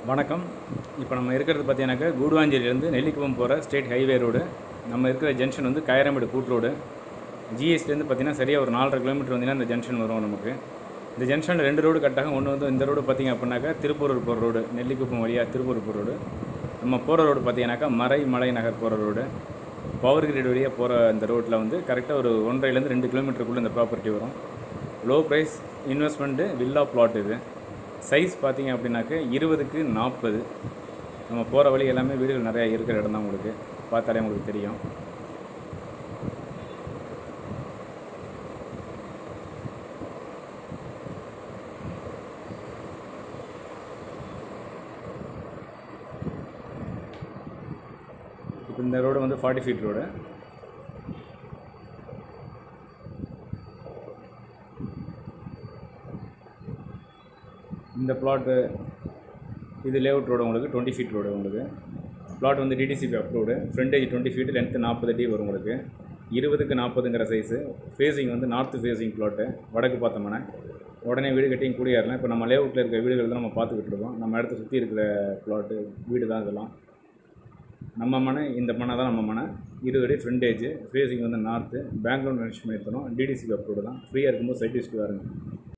வணக்கம் இப்போ நம்ம இருக்கிறது பார்த்தீங்கன்னாக்கா கூடுவாஞ்சேரியிலேருந்து நெல்லிக்குப்பம் போகிற ஸ்டேட் ஹைவே ரோடு நம்ம இருக்கிற ஜங்ஷன் வந்து காயரமேடு கூட் ரோடு ஜிஎஸ்டிலேருந்து பார்த்தீங்கன்னா சரியாக ஒரு நாலரை கிலோமீட்டர் வந்தீங்கன்னா இந்த ஜங்ஷன் வரும் நமக்கு இந்த ஜங்ஷனில் ரெண்டு ரோடு கட்டாக ஒன்று வந்து இந்த ரோடு பார்த்தீங்க அப்படின்னாக்கா திருப்பூரூர் போகிற ரோடு நெல்லிக்குப்பம் வழியாக திருப்பூர் போகிற ரோடு நம்ம போகிற ரோடு பார்த்தீங்கன்னாக்கா மறை மலை நகர் போகிற ரோடு பவர் கிரிட் வழியாக போகிற இந்த ரோட்டில் வந்து கரெக்டாக ஒரு ஒன்றரைலேருந்து ரெண்டு கிலோமீட்டருக்குள்ளே இந்த ப்ராப்பர்ட்டி வரும் low price investment villa plot இது சைஸ் பார்த்தீங்க அப்படின்னாக்க இருபதுக்கு நாற்பது நம்ம போகிற வழி எல்லாமே வீடுகள் நிறையா இருக்கிற இடம் தான் உங்களுக்கு பார்த்தாலே உங்களுக்கு தெரியும் இப்போ இந்த ரோடு வந்து ஃபார்ட்டி ஃபீட் ரோடு இந்த பிளாட்டு இது லேஅவுட் ரோடு உங்களுக்கு டுவெண்ட்டி ஃபீட் ரோடு உங்களுக்கு பிளாட் வந்து DTCP approved frontage twenty feet length நாற்பது அடி வரும் உங்களுக்கு இருபதுக்கு நாற்பதுங்கிற சைஸு ஃபேஸிங் வந்து நார்த்து ஃபேஸிங் பிளாட்டு வடக்கு பார்த்தோம்னா உடனே வீடு கட்டியும் கூடியாரலாம் இப்போ நம்ம லேஅவுட்டில் இருக்க வீடுகள் தான் நம்ம பார்த்துக்கிட்டு இருக்கோம் நம்ம இடத்த சுற்றி இருக்கிற பிளாட்டு வீடு தான் இதெல்லாம் நம்ம மனை இந்த மனை தான் நம்ம மனை இருபது அடி ஃப்ரண்டேஜ் ஃபேஸிங் வந்து நார்த்து பேங்க் லோன் ரெஜிஸ்டர் பண்ணியிருக்கணும் டிடிசிபி அப்ரூவ்டு தான் ஃப்ரீயாக இருக்கும்போது சைட் லிஸ்ட்டு வாருங்க